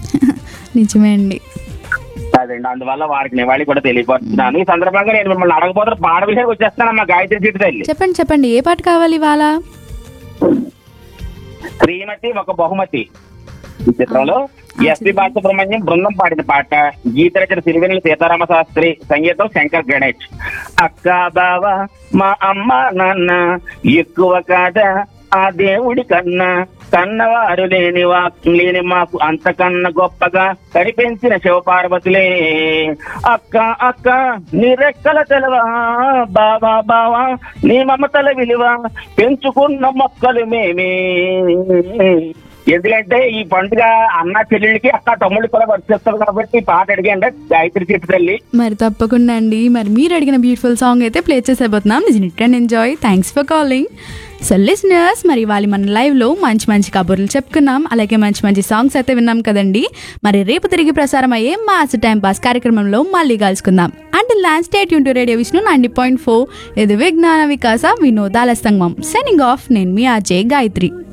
నిజమే అండి అదండి అందువల్ల వారికి నివాళి కూడా తెలియపరుస్తున్నాను ఈ సందర్భంగా నేను మిమ్మల్ని అడగబోతున్న పాట విషయానికి వచ్చేస్తానమ్మా గాయత్రి సీటు తల్లి చెప్పండి చెప్పండి ఏ పాట కావాలి ఇవాళ శ్రీమతి ఒక బహుమతి ఈ చిత్రంలో ఎస్పి బాలసుబ్రహ్మణ్యం బృందం పాడిన పాట గీత రచన సిరివెన్నెల సీతారామ శాస్త్రి సంగీతం శంకర్ గణేష్ అక్క బావ మా అమ్మ నాన్న ఎక్కువ కాదా ఆ దేవుడి కన్నా కన్నవారు లేని వా లేని మాకు అంతకన్నా గొప్పగా కనిపించిన శివపార్వతులే అక్క అక్క నీ రెక్కల తెలవా బావా బావా నీ మమతల విలువ పెంచుకున్న మొక్కలు మేమే ఎందుకంటే ఈ పండుగ అన్న చెల్లెళ్ళకి అక్క తమ్ముళ్ళకి కూడా వర్తిస్తుంది కాబట్టి ఈ పాట అడిగాండి గాయత్రి చెట్టు తల్లి మరి తప్పకుండా అండి మరి మీరు అడిగిన బ్యూటిఫుల్ సాంగ్ అయితే ప్లే చేసేపోతున్నాం నిజం and enjoy thanks for calling so listeners మరి వాళ్ళు మన లైవ్లో మంచి మంచి కబుర్లు చెప్పుకున్నాం అలాగే మంచి మంచి సాంగ్స్ అయితే విన్నాం కదండి మరి రేపు తిరిగి ప్రసారం అయ్యే మాస్ టైం పాస్ కార్యక్రమంలో మళ్ళీ కలుసుకుందాం అండ్ లాస్ట్ స్టేట్ యూన్ to radio Vishnu ninety point four ఇది విజ్ఞాన వికాస వినోదాల సంగమం సెనింగ్ ఆఫ్ నేను మీ ఆర్జే గాయత్రి